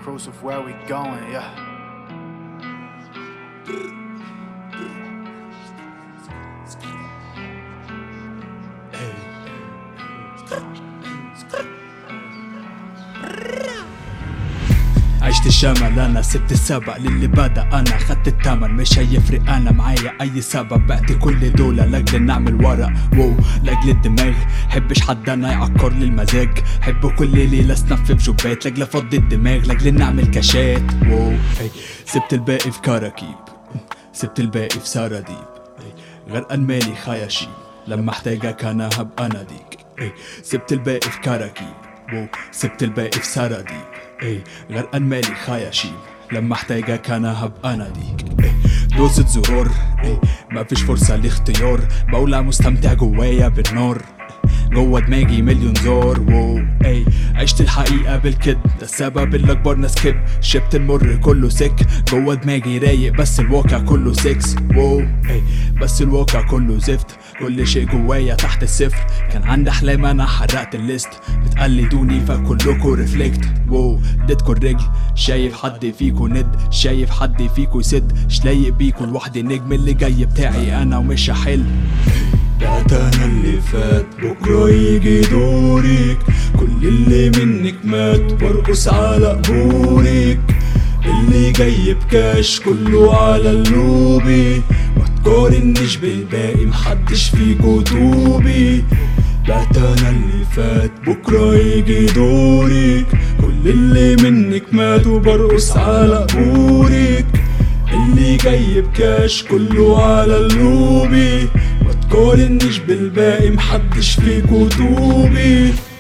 proof of where we going, yeah. عشت الشمال انا سبت السبق للي بدا انا خدت التمن مش هيفرق انا معايا اي سبب بعت كل دول لاجل نعمل ورق وو لاجل الدماغ حبش حد انا يعكر لي المزاج حب كل ليله اسنف في جوبات لاجل افضي الدماغ لاجل نعمل كاشات وو اي سبت الباقي في كراكيب سبت الباقي في سراديب اي غرقان مالي خياشيب لما احتاجك انا هبقى اناديك اي سبت الباقي في كراكيب وو سبت الباقي في سراديب اي غرقان مالي خياشيب لما احتاجك انا هبقى اناديك اي دوسة زرار اي مفيش فرصة لاختيار بولع مستمتع جوايا بالنار جوا دماغي مليون زار وو اي عشت الحقيقة بالكد ده السبب اللي اكبر ناس كب شبت المر كله سك جوا دماغي رايق بس الواقع كله سكس وو اي بس الواقع كله زفت كل شيء جوايا تحت الصفر كان عندي احلام انا حرقت الليست بتقلدوني فكلكوا ريفلكت وو اديتكوا الرجل شايف حد فيكوا ند شايف حد فيكوا يسد مش لايق بيكوا لوحدي نجم اللي جاي بتاعي انا ومش هحل بعت انا اللي فات بكرة يجي دورك كل اللي منك مات برقص على قبورك اللي جاي بكاش كله على اللوبي ما تقارنش بالباقي محدش فيكو توبي بعت انا اللي فات بكرة يجي دورك كل اللي منك مات وبرقص على قبورك اللي جاي بكاش كله على اللوبي ما تقارنش بالباقي محدش فيكو توبي